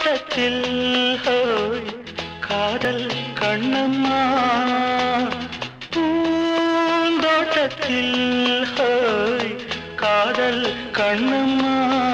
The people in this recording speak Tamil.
பூந்தோட்டத்தில் ஹோய் காதல் கண்ணம்மா பூந்தோட்டத்தில் ஹோய் காதல் கண்ணம்மா